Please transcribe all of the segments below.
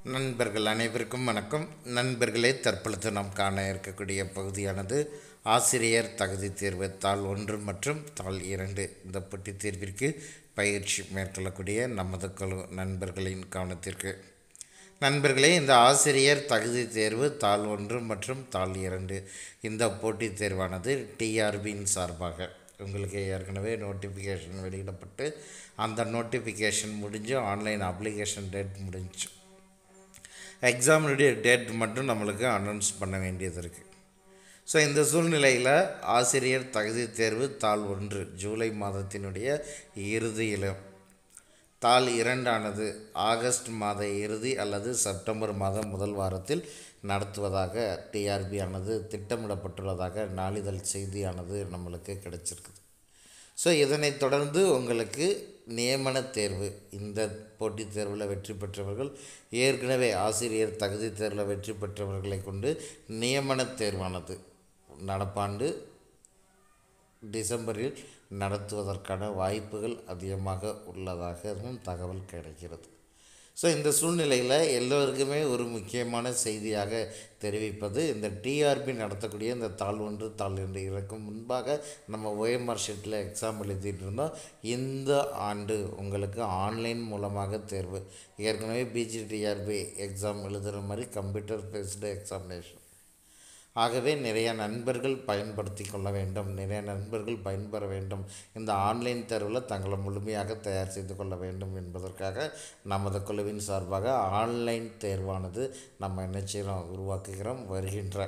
நண்பர்கள் அனைவருக்கும் வணக்கம் நண்பர்களே தற்பொழுது நாம் காண இருக்கக்கூடிய பகுதியானது ஆசிரியர் தகுதி தேர்வு தாள் ஒன்று மற்றும் தாள் இரண்டு இந்த போட்டித் தேர்விற்கு பயிற்சி மேற்கொள்ளக்கூடிய நமது குழு நண்பர்களின் கவனத்திற்கு நண்பர்களே இந்த ஆசிரியர் தகுதி தேர்வு தாள் ஒன்று மற்றும் தாள் இரண்டு இந்த போட்டித் தேர்வானது டிஆர்பியின் சார்பாக உங்களுக்கு ஏற்கனவே நோட்டிஃபிகேஷன் வெளியிடப்பட்டு அந்த நோட்டிஃபிகேஷன் முடிஞ்சு ஆன்லைன் அப்ளிகேஷன் டேட் முடிஞ்சு எக்ஸாமினுடைய டேட் மட்டும் நம்மளுக்கு அனௌன்ஸ் பண்ண வேண்டியது இருக்குது ஸோ இந்த சூழ்நிலையில் ஆசிரியர் தகுதி தேர்வு தாள் ஒன்று ஜூலை மாதத்தினுடைய இறுதியில் தாள் இரண்டானது ஆகஸ்ட் மாத இறுதி அல்லது செப்டம்பர் மாதம் முதல் வாரத்தில் நடத்துவதாக டிஆர்பி ஆனது திட்டமிடப்பட்டுள்ளதாக நாளிதழ் செய்தியானது நம்மளுக்கு கிடைச்சிருக்குது ஸோ இதனைத் தொடர்ந்து உங்களுக்கு நியமன தேர்வு இந்த போட்டித் தேர்வில் வெற்றி பெற்றவர்கள் ஏற்கனவே ஆசிரியர் தகுதி தேர்வில் வெற்றி பெற்றவர்களை கொண்டு நியமன தேர்வானது நடப்பாண்டு டிசம்பரில் நடத்துவதற்கான வாய்ப்புகள் அதிகமாக உள்ளதாகவும் தகவல் கிடைக்கிறது ஸோ இந்த சூழ்நிலையில் எல்லோருக்குமே ஒரு முக்கியமான செய்தியாக தெரிவிப்பது இந்த டிஆர்பி நடத்தக்கூடிய இந்த தாள் ஒன்று தாள் இரண்டு இதற்கு முன்பாக நம்ம ஓஎம்ஆர் ஷீட்டில் எக்ஸாம் எழுதிட்டு இருந்தோம் இந்த ஆண்டு உங்களுக்கு ஆன்லைன் மூலமாக தேர்வு ஏற்கனவே பிஜிடிஆர்பி எக்ஸாம் எழுதுகிற மாதிரி கம்ப்யூட்டர் பேஸ்டு எக்ஸாமினேஷன் ஆகவே நிறைய நண்பர்கள் பயன்படுத்தி கொள்ள வேண்டும் நிறைய நண்பர்கள் பயன்பெற வேண்டும் இந்த ஆன்லைன் தேர்வில் தங்களை முழுமையாக தயார் செய்து கொள்ள வேண்டும் என்பதற்காக நமது குழுவின் சார்பாக ஆன்லைன் தேர்வானது நம்ம என்ன செய்கிறோம் உருவாக்குகிறோம் வருகின்ற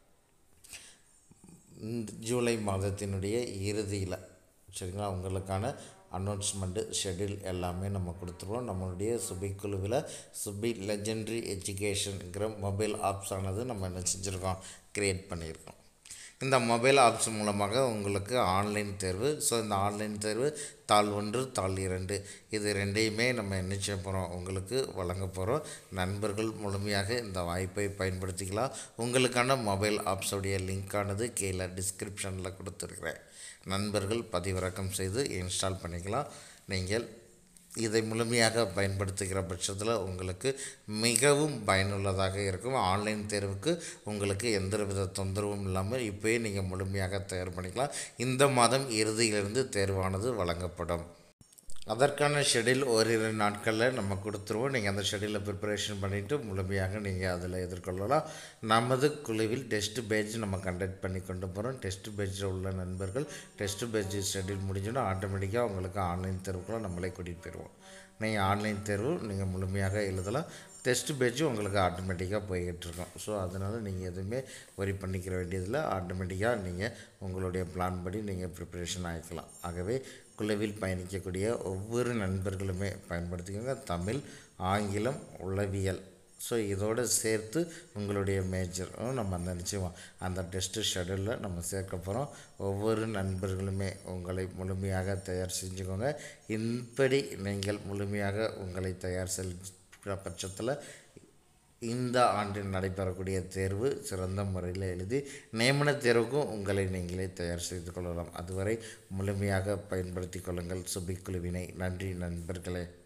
இந்த ஜூலை மாதத்தினுடைய இறுதியில் சரிங்களா உங்களுக்கான அனௌன்ஸ்மெண்ட்டு ஷெட்யூல் எல்லாமே நம்ம கொடுத்துருவோம் நம்மளுடைய சுபி குழுவில் சுபி லெஜெண்ட்ரி எஜுகேஷனுங்கிற மொபைல் ஆப்ஸ் ஆனது நம்ம என்ன செஞ்சுருக்கோம் க்ரியேட் பண்ணியிருக்கோம் இந்த மொபைல் ஆப்ஸ் மூலமாக உங்களுக்கு ஆன்லைன் தேர்வு ஸோ இந்த ஆன்லைன் தேர்வு தாள் ஒன்று தாள் இரண்டு இது ரெண்டையுமே நம்ம என்ன செய்ய போகிறோம் உங்களுக்கு வழங்க போகிறோம் நண்பர்கள் முழுமையாக இந்த வாய்ப்பை பயன்படுத்திக்கலாம் உங்களுக்கான மொபைல் ஆப்ஸோடைய லிங்க்கானது கீழே டிஸ்கிரிப்ஷனில் கொடுத்துருக்குறேன் நண்பர்கள் பதிவிறக்கம் செய்து இன்ஸ்டால் பண்ணிக்கலாம் நீங்கள் இதை முழுமையாக பயன்படுத்துகிற பட்சத்தில் உங்களுக்கு மிகவும் பயனுள்ளதாக இருக்கும் ஆன்லைன் தேர்வுக்கு உங்களுக்கு எந்தவித தொந்தரவும் இல்லாமல் இப்போயே நீங்கள் முழுமையாக தயார் பண்ணிக்கலாம் இந்த மாதம் இறுதியிலிருந்து தேர்வானது வழங்கப்படும் அதற்கான ஷெடியூல் ஓரிரு நாட்களில் நம்ம கொடுத்துருவோம் நீங்கள் அந்த ஷெடியூலை ப்ரிப்பரேஷன் பண்ணிவிட்டு முழுமையாக நீங்கள் அதில் எதிர்கொள்ளலாம் நமது குழுவில் டெஸ்ட் பேஜ் நம்ம கண்டக்ட் பண்ணி கொண்டு போகிறோம் டெஸ்ட் பேஜில் உள்ள நண்பர்கள் டெஸ்ட் பேஜ் ஷெடியூல் முடிஞ்சோன்னா ஆட்டோமேட்டிக்காக உங்களுக்கு ஆன்லைன் தேர்வுக்குள்ள நம்மளே கூட்டிகிட்டு போயிடுவோம் நீங்கள் ஆன்லைன் தேர்வு நீங்கள் முழுமையாக எழுதலாம் டெஸ்ட் பேஜ் உங்களுக்கு ஆட்டோமேட்டிக்காக போய்கிட்டு இருக்கோம் ஸோ அதனால் நீங்கள் எதுவுமே ஒரி பண்ணிக்கிற வேண்டியதில் ஆட்டோமேட்டிக்காக நீங்கள் உங்களுடைய பிளான் படி நீங்கள் ப்ரிப்பரேஷன் ஆகிக்கலாம் ஆகவே குழுவில் பயணிக்கக்கூடிய ஒவ்வொரு நண்பர்களுமே பயன்படுத்திக்கோங்க தமிழ் ஆங்கிலம் உளவியல் ஸோ இதோடு சேர்த்து உங்களுடைய மேஜரும் நம்ம அந்த நிச்சயம் அந்த டெஸ்ட்டு ஷெடியூலில் நம்ம சேர்க்க போகிறோம் ஒவ்வொரு நண்பர்களுமே உங்களை முழுமையாக தயார் செஞ்சுக்கோங்க இப்படி நீங்கள் முழுமையாக உங்களை தயார் செஞ்ச பட்சத்தில் இந்த ஆண்டில் நடைபெறக்கூடிய தேர்வு சிறந்த முறையில் எழுதி நியமன தேர்வுக்கும் உங்களை நீங்களே தயார் செய்து கொள்ளலாம் அதுவரை முழுமையாக பயன்படுத்தி கொள்ளுங்கள் சுபிக்குழுவினை நன்றி நண்பர்களே